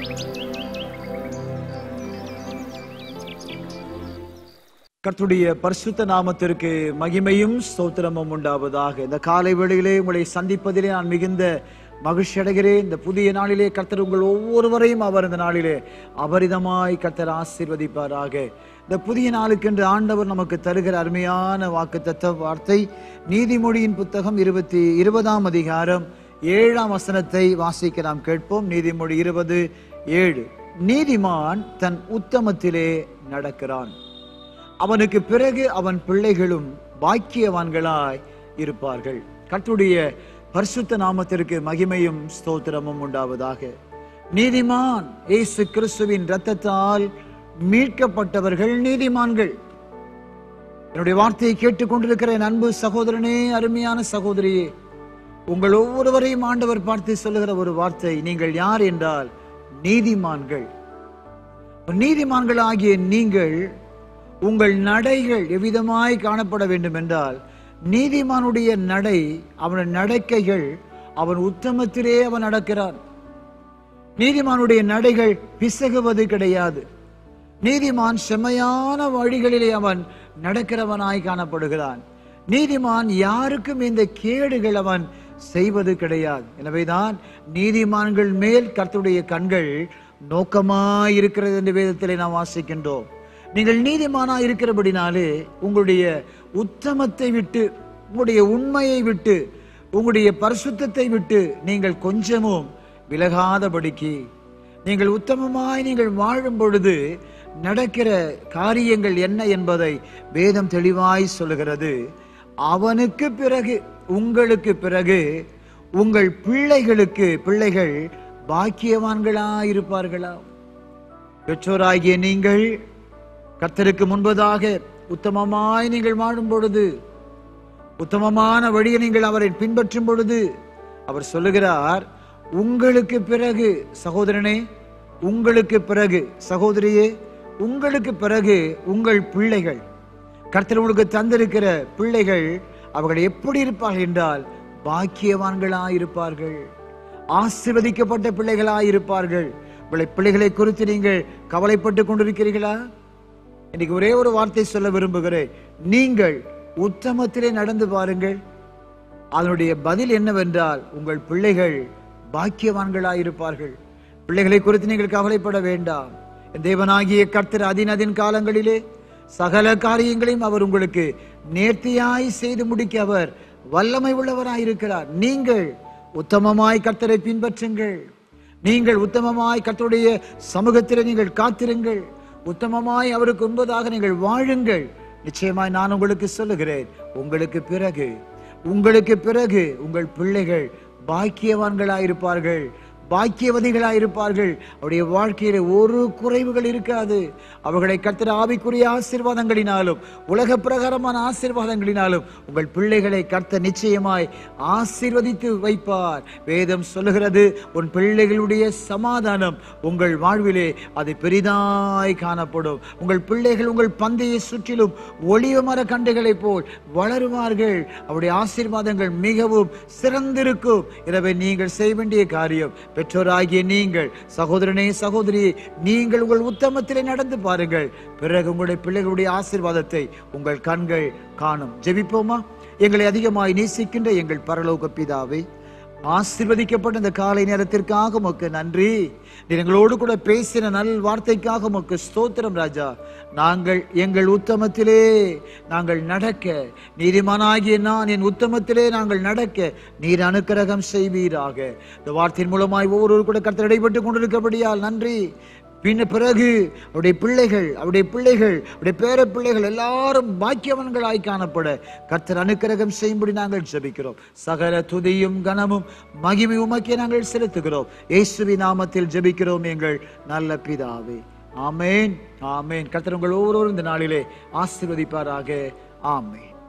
கர்த்தருடைய பரிசுத்த நாமத்திற்கு மகிமையும் ஸ்தோத்திரமும் உண்டாவதாக இந்த காலை வேளையிலே உங்களை சந்திப்பதிலே நான் மிகுந்த மகிழ்ச்சி அடைகிறேன் இந்த புதிய நாளிலே கர்த்தர் உங்கள் ஒவ்வொருவரையும் அவர் இந்த நாளிலே அபரிதமாய் கர்த்தர் ஆசீர்வதிப்பாராக இந்த புதிய நாளுக்கென்று ஆண்டவர் நமக்கு தருகிற அருமையான வாக்கு வார்த்தை நீதிமொழியின் புத்தகம் இருபத்தி இருபதாம் அதிகாரம் ஏழாம் வசனத்தை வாசிக்க நாம் கேட்போம் நீதிமொழி இருபது ஏழு நீதிமான் தன் உத்தமத்திலே நடக்கிறான் அவனுக்கு பிறகு அவன் பிள்ளைகளும் பாக்கியவான்களாய் இருப்பார்கள் கர்த்தருடைய பரிசுத்த நாமத்திற்கு மகிமையும் ஸ்தோத்திரமும் உண்டாவதாக நீதிமான் இயேசு கிறிஸ்துவின் இரத்தத்தால் மீட்கப்பட்டவர்கள் நீதிமான்கள் என்னுடைய வார்த்தையை கேட்டுக்கொண்டிருக்கிற என் அன்பு சகோதரனே அருமையான சகோதரியே உங்கள் ஒவ்வொருவரையும் ஆண்டவர் பார்த்து சொல்லுகிற ஒரு வார்த்தை நீங்கள் யார் என்றால் நீதிமான்கள் நீதிமான்கள் ஆகிய நீங்கள் உங்கள் நடைகள் எவ்விதமாய் காணப்பட வேண்டும் என்றால் நீதிமானுடைய நடை அவன் நடக்கைகள் அவன் உத்தமத்திலே அவன் நடக்கிறான் நீதிமானுடைய நடைகள் பிசகுவது கிடையாது நீதிமான் செம்மையான வழிகளிலே அவன் நடக்கிறவனாய் காணப்படுகிறான் நீதிமான் யாருக்கும் இந்த கேடுகள் அவன் செய்வது கிடையாது எனவேதான் நீதிமான்கள் மேல் கர்த்தருடைய கண்கள் நோக்கமாய் இருக்கிறது என்று வேதத்திலே நாம் வாசிக்கின்றோம் நீங்கள் நீதிமானா இருக்கிறபடினாலே உங்களுடைய உத்தமத்தை விட்டு உங்களுடைய உண்மையை விட்டு உங்களுடைய பரிசுத்தத்தை விட்டு நீங்கள் கொஞ்சமும் விலகாதபடிக்கு நீங்கள் உத்தமமாய் நீங்கள் வாழும் பொழுது நடக்கிற காரியங்கள் என்ன என்பதை வேதம் தெளிவாய் சொல்லுகிறது அவனுக்கு பிறகு உங்களுக்கு பிறகு உங்கள் பிள்ளைகளுக்கு பிள்ளைகள் பாக்கியவான்களாய் இருப்பார்களா பெற்றோராகிய நீங்கள் கர்த்தருக்கு முன்பதாக உத்தமமாய் நீங்கள் வாழும் பொழுது உத்தமமான வழியை நீங்கள் அவரை பின்பற்றும் பொழுது அவர் சொல்லுகிறார் உங்களுக்கு பிறகு சகோதரனே உங்களுக்கு பிறகு சகோதரியே உங்களுக்கு பிறகு உங்கள் பிள்ளைகள் கர்த்தர் உங்களுக்கு தந்திருக்கிற பிள்ளைகள் அவர்கள் எப்படி இருப்பார்கள் என்றால் பாக்கியவான்களாய் இருப்பார்கள் ஆசீர்வதிக்கப்பட்ட பிள்ளைகளாய் இருப்பார்கள் உங்களை பிள்ளைகளை குறித்து நீங்கள் கவலைப்பட்டு கொண்டிருக்கிறீர்களா இன்னைக்கு ஒரே ஒரு வார்த்தை சொல்ல விரும்புகிறேன் நீங்கள் உத்தமத்திலே நடந்து பாருங்கள் அதனுடைய பதில் என்னவென்றால் உங்கள் பிள்ளைகள் பாக்கியவான்களாயிருப்பார்கள் பிள்ளைகளை குறித்து நீங்கள் கவலைப்பட வேண்டாம் என் தேவனாகிய கர்த்தர் அதினதின் காலங்களிலே சகல காரியங்களையும் அவர் உங்களுக்கு நேர்த்தியாய் செய்து முடிக்க அவர் வல்லமை உள்ளவராயிருக்கிறார் நீங்கள் உத்தமமாய் கர்த்தரை பின்பற்றுங்கள் நீங்கள் உத்தமமாய் கர்த்தருடைய சமூகத்திலே நீங்கள் காத்திருங்கள் உத்தமமாய் அவருக்கு உண்பதாக நீங்கள் வாழுங்கள் நிச்சயமாய் நான் உங்களுக்கு சொல்லுகிறேன் உங்களுக்கு பிறகு உங்களுக்கு பிறகு உங்கள் பிள்ளைகள் பாக்கியவான்களாயிருப்பார்கள் பாக்கியவதிகளாயிருப்பார்கள் அவருடைய வாழ்க்கையில ஒரு குறைவுகள் இருக்காது அவர்களை கர்த்தர் ஆவிக்குரிய ஆசீர்வாதங்களினாலும் உலக பிரகாரமான ஆசீர்வாதங்களினாலும் உங்கள் பிள்ளைகளை கர்த்தர் நிச்சயமாய் ஆசீர்வதித்து வைப்பார் வேதம் சொல்லுகிறது உன் பிள்ளைகளுடைய சமாதானம் உங்கள் வாழ்விலே அது பெரிதாய் காணப்படும் உங்கள் பிள்ளைகள் உங்கள் பந்தையை சுற்றிலும் ஒளிவ மர கண்டுகளைப் போல் வளருவார்கள் அவருடைய ஆசீர்வாதங்கள் மிகவும் சிறந்திருக்கும் எனவே நீங்கள் செய்ய வேண்டிய காரியம் பெற்றோராகிய நீங்கள் சகோதரனே சகோதரி நீங்கள் உங்கள் உத்தமத்திலே நடந்து பாருங்கள் பிறகு உங்களுடைய பிள்ளைகளுடைய ஆசீர்வாதத்தை உங்கள் கண்கள் காணும் ஜெபிப்போமா எங்களை அதிகமாய் நேசிக்கின்ற எங்கள் பரலோக பிதாவை ஆசீர்வதிக்கப்பட்ட இந்த காலை நேரத்திற்காக உமக்கு நன்றி நீர் எங்களோடு கூட பேசின நல் வார்த்தைக்காக உமக்கு ஸ்தோத்திரம் ராஜா நாங்கள் எங்கள் உத்தமத்திலே நாங்கள் நடக்க நீதிமானாகிய நான் என் உத்தமத்திலே நாங்கள் நடக்க நீர் அனுக்கிரகம் செய்வீராக இந்த வார்த்தையின் மூலமாய் ஒவ்வொரு கூட கருத்து இடைப்பட்டு கொண்டிருக்கபடியால் நன்றி பின்ன பிறகு அவருடைய பிள்ளைகள் அவருடைய பிள்ளைகள் அவருடைய பேர பிள்ளைகள் எல்லாரும் பாக்கியவன்களாய் காணப்பட கர்த்தர் அனுக்கிரகம் செய்யும்படி நாங்கள் ஜெபிக்கிறோம் சகல துதியும் கனமும் மகிமை உமக்கே நாங்கள் செலுத்துகிறோம் இயேசுவி நாமத்தில் ஜெபிக்கிறோம் எங்கள் நல்ல பிதாவே ஆமேன் ஆமேன் கர்த்தர் உங்கள் ஒவ்வொருவரும் இந்த நாளிலே ஆசீர்வதிப்பாராக ஆமேன்